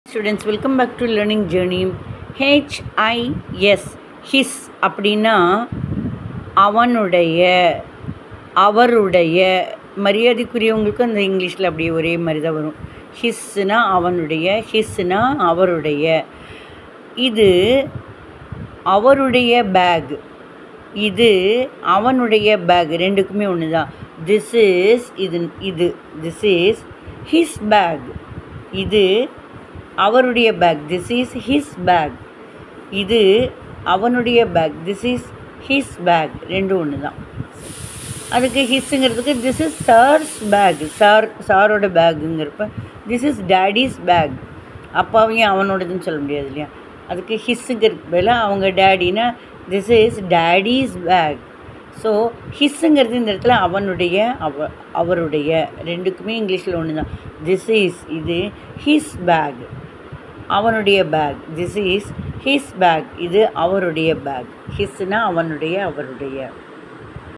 students welcome back to learning journey H I S his அப்படின்னா அவனுடைய அவருடைய மரியாதைக்குரியவங்களுக்கு அந்த இங்கிலீஷில் அப்படியே ஒரே மாதிரி தான் வரும் ஹிஸ்னா அவனுடைய ஹிஸ்னா அவருடைய இது அவருடைய பேக் இது அவனுடைய பேக் ரெண்டுக்குமே ஒன்று தான் திஸ் இஸ் இது இது திஸ் இஸ் ஹிஸ் பேக் இது அவருடைய bag this is his bag இது அவனுடைய bag this is his bag ரெண்டும் ஒன்று தான் அதுக்கு ஹிஸ்ஸுங்கிறதுக்கு this is sir's bag sir சாரோட பேக்குங்கிறப்ப திஸ் இஸ் டேடிஸ் பேக் அப்பாவையும் அவனோடதுன்னு சொல்ல முடியாது இல்லையா அதுக்கு ஹிஸ்ஸுங்கிறதுக்கு பதிலாக அவங்க டேடினா this is daddy's bag so ஹிஸ்ஸுங்கிறது இந்த இடத்துல அவனுடைய அவ அவருடைய ரெண்டுக்குமே இங்கிலீஷில் ஒன்று தான் திஸ் இஸ் இது ஹிஸ் பேக் அவனுடைய bag this is his bag இது அவருடைய பேக் ஹிஸ்னா அவனுடைய அவருடைய